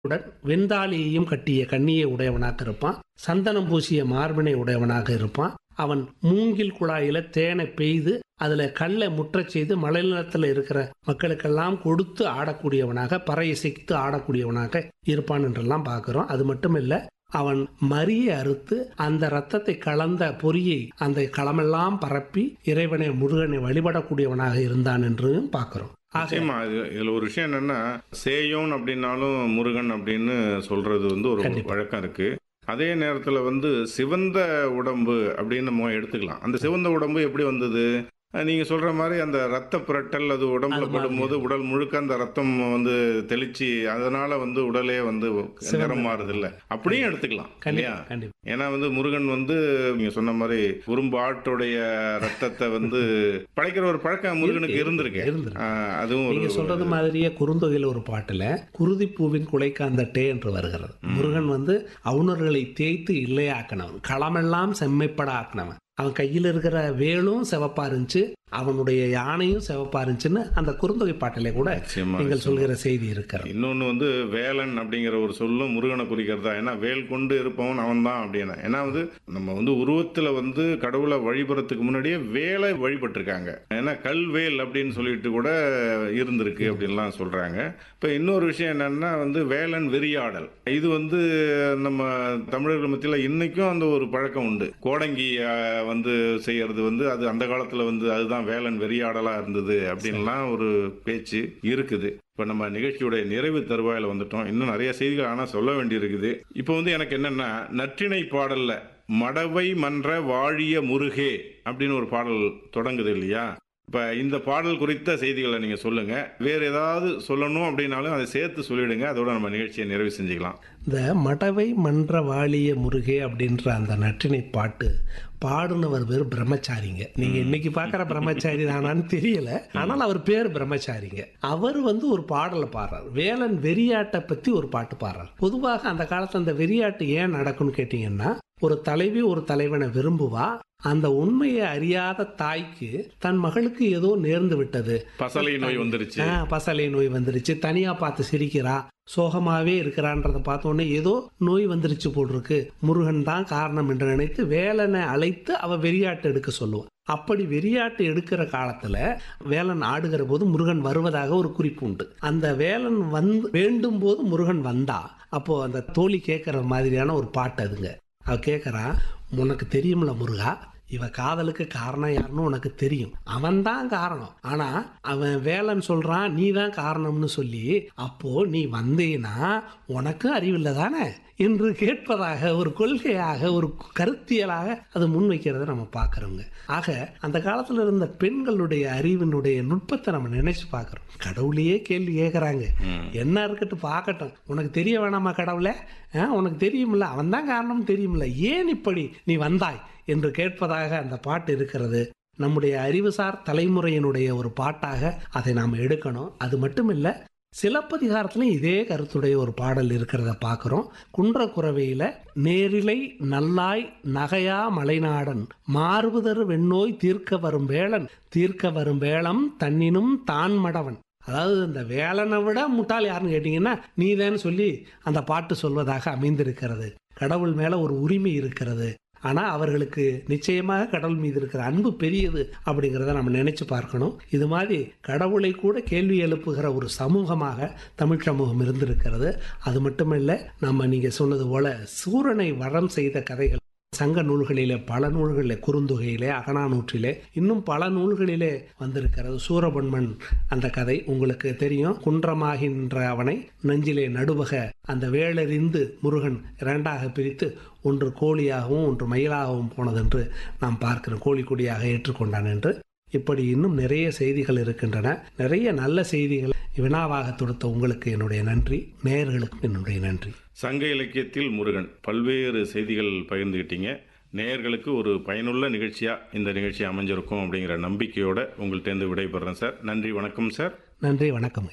உடன் வெண்தாலியையும் கட்டிய கண்ணியை உடையவனாக இருப்பான் சந்தனம் பூசிய மார்பினை உடையவனாக இருப்பான் அவன் மூங்கில் குழாயில தேனை பெய்து அதுல கல்லை முற்றச் செய்து மலை நிலத்துல இருக்கிற மக்களுக்கெல்லாம் கொடுத்து ஆடக்கூடியவனாக பறை இசைத்து ஆடக்கூடியவனாக இருப்பான் என்றெல்லாம் பார்க்கிறோம் அது மட்டும் இல்ல அவன் மரியை அறுத்து அந்த ரத்தத்தை கலந்த பொறியை அந்த களமெல்லாம் பரப்பி இறைவனை முருகனை வழிபடக்கூடியவனாக இருந்தான் என்றும் பார்க்கிறோம் ஆக நிச்சயமா இது இதுல ஒரு விஷயம் என்னன்னா சேயோன் அப்படின்னாலும் முருகன் அப்படின்னு சொல்றது வந்து ஒரு கண்டிப்பா. வழக்கம் இருக்கு அதே நேரத்துல வந்து சிவந்த உடம்பு அப்படின்னு நம்ம எடுத்துக்கலாம் அந்த சிவந்த உடம்பு எப்படி வந்தது அஹ் நீங்க சொல்ற மாதிரி அந்த ரத்த புரட்டல் அது உடம்புல அது மாதிரி. படும்போது உடல் முழுக்க அந்த ரத்தம் வந்து தெளிச்சு அதனால வந்து உடலே வந்து சிவந்த- நிறம் மாறுது இல்ல அப்படியும் எடுத்துக்கலாம் இல்லையா கண்டிப்பா கண்டிப்பா ஏன்னா வந்து முருகன் வந்து நீங்க சொன்ன மாதிரி குறும்பு ஆட்டுடைய ரத்தத்தை வந்து படைக்கிற ஒரு பழக்கம் முருகனுக்கு இருக்கு, இருந்திருக்கு இருந்திருக்கு. ஆஹ் அதுவும் ஒரு நீங்க சொல்றது மாதிரியே குறுந்தொகையில ஒரு பாட்டுல குருதி பூவின் குலைக்காந்த டே என்று வருகிறது முருகன் வந்து அவுணர்களை தேய்த்து இல்லையாக்கினவன் களமெல்லாம் செம்மைப்பட ஆக்கினவன் அவன் கையில் இருக்கிற வேலும் சிவப்பா இருந்துச்சு அவனுடைய யானையும் சிவப்பா இருந்துச்சுன்னு அந்த குறுந்தொகை பாட்டிலே கூட நிச்சயமா, நீங்கள் நிச்சயமா. சொல்கிற செய்தி இருக்கிறது இன்னொன்னு வந்து வேலன் அப்படிங்கிற ஒரு சொல்லும் முருகனை குறிக்கிறதா ஏன்னா வேல் கொண்டு இருப்பவன் அவன் தான் அப்படின்னா ஏன்னா வந்து நம்ம வந்து உருவத்துல வந்து கடவுளை வழிபடுறதுக்கு முன்னாடியே வேலை வழிபட்டிருக்காங்க ஏன்னா கல்வேல் அப்படின்னு சொல்லிட்டு கூட இருந்திருக்கு அப்படின்லாம் சொல்றாங்க இப்ப இன்னொரு விஷயம் என்னன்னா வந்து வேலன் வெறியாடல் இது வந்து நம்ம தமிழர்கள் மத்தியில இன்னைக்கும் அந்த ஒரு பழக்கம் உண்டு கோடங்கி ஆஹ், வந்து செய்யறது வந்து அது அந்த காலத்துல வந்து அதுதான் வேலன் வெறியாடலா இருந்தது அப்படின்லாம் ஒரு பேச்சு இருக்குது இப்போ நம்ம நிகழ்ச்சியுடைய நிறைவு தருவாயில வந்துட்டோம் இன்னும் நிறைய செய்திகள் ஆனால் சொல்ல வேண்டியிருக்குது இப்போ வந்து எனக்கு என்னன்னா நற்றிணை பாடல்ல மடவை மன்ற வாழிய முருகே அப்படின்னு ஒரு பாடல் தொடங்குது இல்லையா இப்போ இந்த பாடல் குறித்த செய்திகளை நீங்க சொல்லுங்க வேற ஏதாவது சொல்லணும் அப்படின்னாலும் அதை சேர்த்து சொல்லிடுங்க அதோட நம்ம நிகழ்ச்சியை நிறைவு செஞ்சுக்கலாம் இந்த மடவை மன்ற வாழிய முருகே அப்படின்ற அந்த நற்றினை பாட்டு பாடுனவர் பேர் பிரம்மச்சாரிங்க நீங்க இன்னைக்கு பார்க்குற பிரம்மச்சாரி தானான்னு தெரியல ஆனால் அவர் பேர் பிரம்மச்சாரிங்க அவர் வந்து ஒரு பாடலை பாடுறார் வேலன் வெறியாட்டை பத்தி ஒரு பாட்டு பாடுறார் பொதுவாக அந்த காலத்துல அந்த வெறியாட்டு ஏன் நடக்கும்னு கேட்டீங்கன்னா ஒரு தலைவி ஒரு தலைவனை விரும்புவா அந்த உண்மையை அறியாத தாய்க்கு தன் மகளுக்கு ஏதோ நேர்ந்து விட்டது பசலை நோய் வந்துருச்சு ஆ, பசலை நோய் வந்துருச்சு தனியா பார்த்து சிரிக்கிறா சோகமாவே இருக்கிறான்றத பார்த்தோன்னே ஏதோ நோய் வந்துருச்சு போல் இருக்கு முருகன் தான் காரணம் என்று நினைத்து வேலனை அழைத்து அவ வெறியாட்டு எடுக்க சொல்லுவான் அப்படி வெறியாட்டு எடுக்கிற காலத்துல வேலன் ஆடுகிற போது முருகன் வருவதாக ஒரு குறிப்பு உண்டு அந்த வேலன் வந்து வேண்டும் போது முருகன் வந்தா அப்போ அந்த தோழி கேட்கற மாதிரியான ஒரு பாட்டு அதுங்க அவ கேட்கறா உனக்கு தெரியும்ல முருகா இவ காதலுக்கு காரணம் யாருன்னு உனக்கு தெரியும் அவன் தான் காரணம் ஆனா அவன் வேலன் சொல்றான் நீ தான் காரணம்னு சொல்லி அப்போ நீ வந்தீன்னா உனக்கும் அறிவில்லை தானே என்று கேட்பதாக ஒரு கொள்கையாக ஒரு கருத்தியலாக அது முன்வைக்கிறத நம்ம பார்க்குறோங்க ஆக அந்த காலத்துல இருந்த பெண்களுடைய அறிவினுடைய நுட்பத்தை நம்ம நினைச்சு பார்க்குறோம் கடவுளையே கேள்வி கேட்குறாங்க என்ன இருக்கட்டும் பார்க்கட்டும் உனக்கு தெரிய வேணாமா கடவுளே ஆ, உனக்கு தெரியுமில்ல அவன் தான் காரணம் தெரியுமில்ல ஏன் இப்படி நீ வந்தாய் என்று கேட்பதாக அந்த பாட்டு இருக்கிறது நம்முடைய அறிவுசார் தலைமுறையினுடைய ஒரு பாட்டாக அதை நாம் எடுக்கணும் அது மட்டும் இல்லை சிலப்பதிகாரத்திலும் இதே கருத்துடைய ஒரு பாடல் இருக்கிறத பார்க்குறோம் குன்றக்குறவையில் நேரிலை நல்லாய் நகையா மலைநாடன் மாறுபுதர் வெண்ணோய் தீர்க்க வரும் வேளன் தீர்க்க வரும் வேளம் தன்னினும் தான் மடவன் அதாவது இந்த வேலனை விட முட்டாள் யாருன்னு கேட்டிங்கன்னா நீதேன்னு சொல்லி அந்த பாட்டு சொல்வதாக அமைந்திருக்கிறது கடவுள் மேல ஒரு உரிமை இருக்கிறது ஆனா அவர்களுக்கு நிச்சயமாக கடவுள் மீது இருக்கிற அன்பு பெரியது அப்படிங்கிறத நம்ம நினைச்சு பார்க்கணும் இது மாதிரி கடவுளை கூட கேள்வி எழுப்புகிற ஒரு சமூகமாக தமிழ் சமூகம் இருந்திருக்கிறது அது மட்டுமல்ல நம்ம நீங்க சொன்னது போல சூரனை வரம் செய்த கதைகள் சங்க நூல்களிலே பல நூல்களிலே குறுந்தொகையிலே அகனானூற்றிலே இன்னும் பல நூல்களிலே வந்திருக்கிறது சூரபன்மன் அந்த கதை உங்களுக்கு தெரியும் குன்றமாகின்ற அவனை நெஞ்சிலே நடுவக அந்த வேளறிந்து முருகன் இரண்டாக பிரித்து ஒன்று கோழியாகவும் ஒன்று மயிலாகவும் போனதென்று நாம் பார்க்கிறோம் கோழி கொடியாக ஏற்றுக்கொண்டான் என்று இப்படி இன்னும் நிறைய செய்திகள் இருக்கின்றன நிறைய நல்ல செய்திகள் வினாவாக தொடுத்த உங்களுக்கு என்னுடைய நன்றி நேயர்களுக்கும் என்னுடைய நன்றி சங்க இலக்கியத்தில் முருகன் பல்வேறு செய்திகள் பகிர்ந்துக்கிட்டீங்க நேயர்களுக்கு ஒரு பயனுள்ள நிகழ்ச்சியா இந்த நிகழ்ச்சி அமைஞ்சிருக்கும் அப்படிங்கிற நம்பிக்கையோட உங்கள்கிட்ட விடைபெறேன் சார் நன்றி வணக்கம் சார் நன்றி வணக்கம்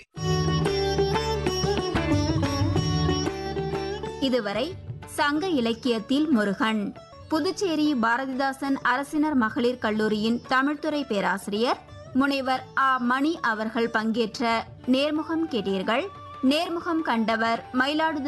இதுவரை சங்க இலக்கியத்தில் முருகன் புதுச்சேரி பாரதிதாசன் அரசினர் மகளிர் கல்லூரியின் தமிழ்துறை பேராசிரியர் முனைவர் ஆ மணி அவர்கள் பங்கேற்ற நேர்முகம் கேட்டீர்கள் நேர்முகம் கண்டவர் மயிலாடுதுறை